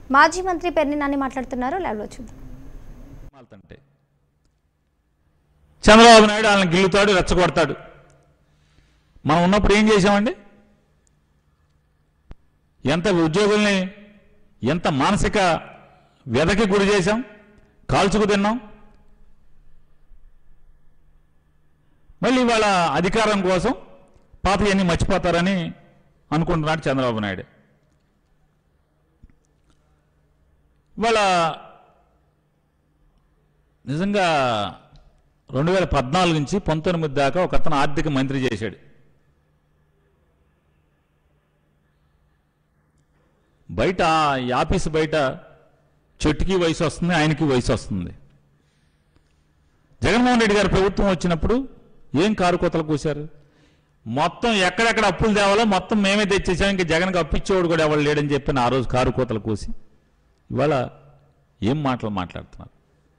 మాజీ మంత్రి పెర్ని నాని మాట్లాడుతున్నారు లైవ్లో చూద్దాం మాల్తంటే చంద్రబాబు నాయుడు వాళ్ళని గిల్లుతాడు రెచ్చగొడతాడు మనం ఉన్నప్పుడు ఏం చేశామండి ఎంత ఉద్యోగుల్ని ఎంత మానసిక వ్యధకి గురి చేశాం కాల్చుకు తిన్నాం మళ్ళీ వాళ్ళ అధికారం కోసం పాతయన్ని మర్చిపోతారని అనుకుంటున్నాడు చంద్రబాబు నాయుడు ఇవాళ నిజంగా రెండు వేల పద్నాలుగు నుంచి పంతొమ్మిది దాకా ఒక అతను ఆర్థిక మంత్రి చేశాడు బయట ఈ ఆఫీస్ బయట చెట్టుకి వయసు వస్తుంది ఆయనకి వయసు వస్తుంది జగన్మోహన్ రెడ్డి గారి ప్రభుత్వం వచ్చినప్పుడు ఏం కారు కోతలు కూశారు మొత్తం ఎక్కడెక్కడ అప్పులు తేవాలో మొత్తం మేమే తెచ్చేసాం ఇంకా జగన్కి అప్పిచ్చేవాడు కూడా ఎవరు లేడని చెప్పిన ఆ రోజు కారు కోతలు కూసి ఇవాళ ఏం మాటలు మాట్లాడుతున్నారు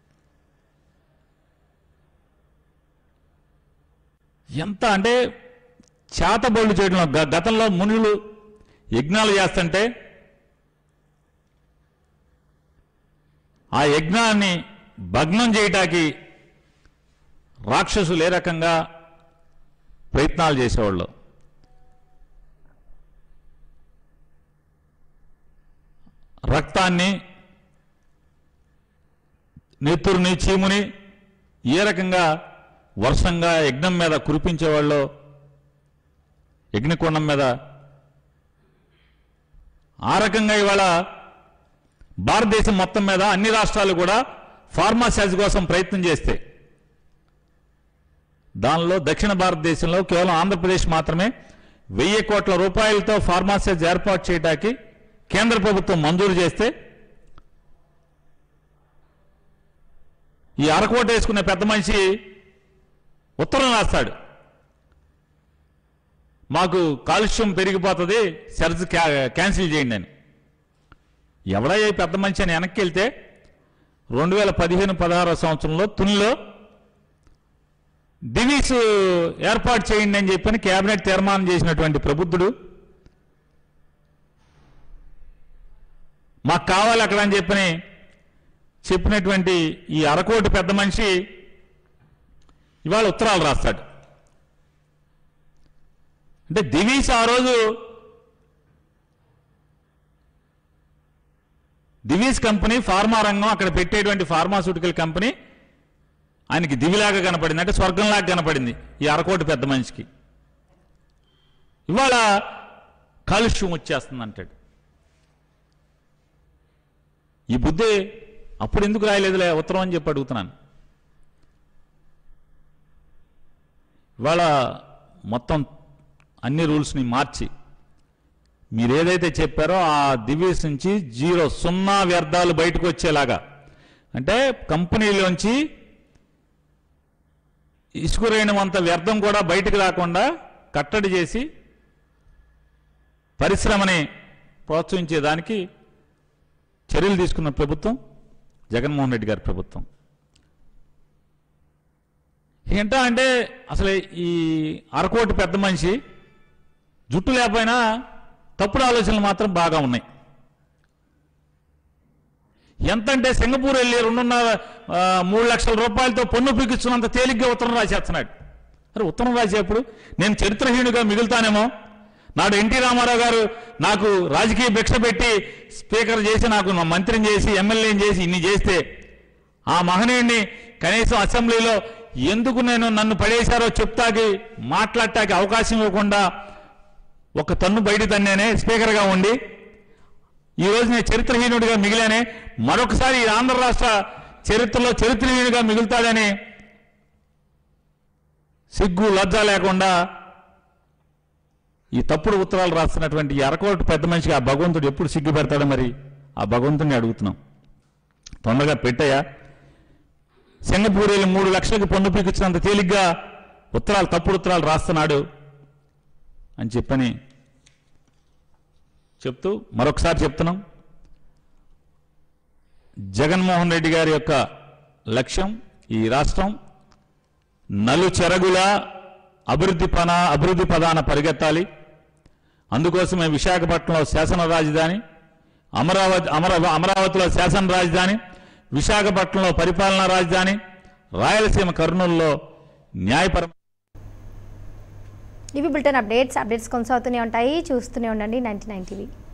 ఎంత అంటే చేతబళ్ళు చేయడంలో గ- గతంలో మునులు యజ్ఞాలు చేస్తుంటే ఆ యజ్ఞాన్ని భగ్నం చేయటానికి రాక్షసులు ఏ రకంగా ప్రయత్నాలు చేసేవాళ్ళు రక్తాన్ని నెత్తురుని చీముని ఏ రకంగా వర్షంగా యజ్ఞం మీద కురిపించేవాళ్ళు యజ్ఞకుండం మీద ఆ రకంగా ఇవాళ భారతదేశం మొత్తం మీద అన్ని రాష్ట్రాలు కూడా ఫార్మాసైజ్ కోసం ప్రయత్నం చేస్తే దానిలో దక్షిణ భారతదేశంలో కేవలం ఆంధ్రప్రదేశ్ మాత్రమే వెయ్యి కోట్ల రూపాయలతో ఫార్మాసైజ్ ఏర్పాటు చేయడానికి కేంద్ర ప్రభుత్వం మంజూరు చేస్తే ఈ అరకోట వేసుకునే పెద్ద మనిషి ఉత్తరం రాస్తాడు మాకు కాలుష్యం పెరిగిపోతుంది సర్జ్ క్యా- క్యాన్సిల్ చేయండి అని ఎవడయ్యా ఈ పెద్ద మనిషి అని వెనక్కి వెళ్తే రెండు వేల పదిహేను పదహారో సంవత్సరంలో తునిలో డివిస్ ఏర్పాటు చేయండి అని చెప్పని కేబినెట్ తీర్మానం చేసినటువంటి ప్రబుద్ధుడు మాకు కావాలి అక్కడ అని చెప్పని చెప్పినటువంటి ఈ అరకోటి పెద్ద మనిషి ఇవాళ ఉత్తరాలు రాస్తాడు అంటే దివీస్ ఆ రోజు దివీస్ కంపెనీ ఫార్మా రంగం అక్కడ పెట్టేటువంటి ఫార్మాస్యూటికల్ కంపెనీ ఆయనకి దివిలాగా కనపడింది అంటే స్వర్గంలాగా కనపడింది ఈ అరకోటి పెద్ద మనిషికి ఇవాళ కాలుష్యం వచ్చేస్తుంది అంటాడు ఈ బుద్ధి అప్పుడు ఎందుకు రాయలేదులే ఉత్తరం అని చెప్పి అడుగుతున్నాను ఇవాళ మొత్తం అన్ని రూల్స్ని మార్చి మీరు ఏదైతే చెప్పారో ఆ దివ్యస్ నుంచి జీరో సున్నా వ్యర్థాలు బయటకు వచ్చేలాగా అంటే కంపెనీలోంచి ఇసుకురైనంత వ్యర్థం కూడా బయటకు రాకుండా కట్టడి చేసి పరిశ్రమని ప్రోత్సహించేదానికి చర్యలు తీసుకున్న ప్రభుత్వం జగన్మోహన్ రెడ్డి గారి ప్రభుత్వం ఏంటా అంటే అసలు ఈ అరకోటి పెద్ద మనిషి జుట్టు లేకపోయినా తప్పుడు ఆలోచనలు మాత్రం బాగా ఉన్నాయి ఎంతంటే సింగపూర్ వెళ్ళి రెండున్నర ఆ, మూడు లక్షల రూపాయలతో పన్ను పీకిస్తున్నంత తేలిగ్గా ఉత్తరం రాసేస్తున్నాడు అరే ఉత్తరం రాసేప్పుడు నేను చరిత్రహీనుగా మిగులుతానేమో నాడు ఎన్టీ రామారావు గారు నాకు రాజకీయ భిక్ష పెట్టి స్పీకర్ చేసి నాకు నా మంత్రిని చేసి ఎమ్మెల్యేని చేసి ఇన్ని చేస్తే ఆ మహనీయుడిని కనీసం అసెంబ్లీలో ఎందుకు నేను నన్ను పడేశారో చెప్తాకి మాట్లాడటానికి అవకాశం ఇవ్వకుండా ఒక తన్ను బయట తన్నేనే స్పీకర్గా ఉండి ఈ రోజు నేను చరిత్రహీనుడిగా మిగిలానే మరొకసారి ఈ ఆంధ్ర రాష్ట్ర చరిత్రలో చరిత్రహీనుడిగా మిగులుతాడని సిగ్గు లజ్జ లేకుండా ఈ తప్పుడు ఉత్తరాలు రాస్తున్నటువంటి ఈ అరకోటి పెద్ద మనిషికి ఆ భగవంతుడు ఎప్పుడు సిగ్గు పెడతాడో మరి ఆ భగవంతుడిని అడుగుతున్నాం తొందరగా పెట్టయ్యా సింగపూర్ వెళ్ళి మూడు లక్షలకు పన్ను పీకించినంత తేలిగ్గా ఉత్తరాలు తప్పుడు ఉత్తరాలు రాస్తున్నాడు అని చెప్పని చెప్తూ మరొకసారి చెప్తున్నాం జగన్మోహన్ రెడ్డి గారి యొక్క లక్ష్యం ఈ రాష్ట్రం నలు చెరగుల అభివృద్ధి పన అభివృద్ధి పదాన పరిగెత్తాలి అందుకోసమే విశాఖపట్నంలో శాసన రాజధాని అమరావతి అమర అమరావతిలో శాసన రాజధాని విశాఖపట్నంలో పరిపాలనా రాజధాని రాయలసీమ కర్నూలులో న్యాయపరం ఇవి బులెటిన్ అప్డేట్స్ అప్డేట్స్ కొనసాగుతూనే ఉంటాయి చూస్తూనే ఉండండి నైన్టీ నైన్ టీవీ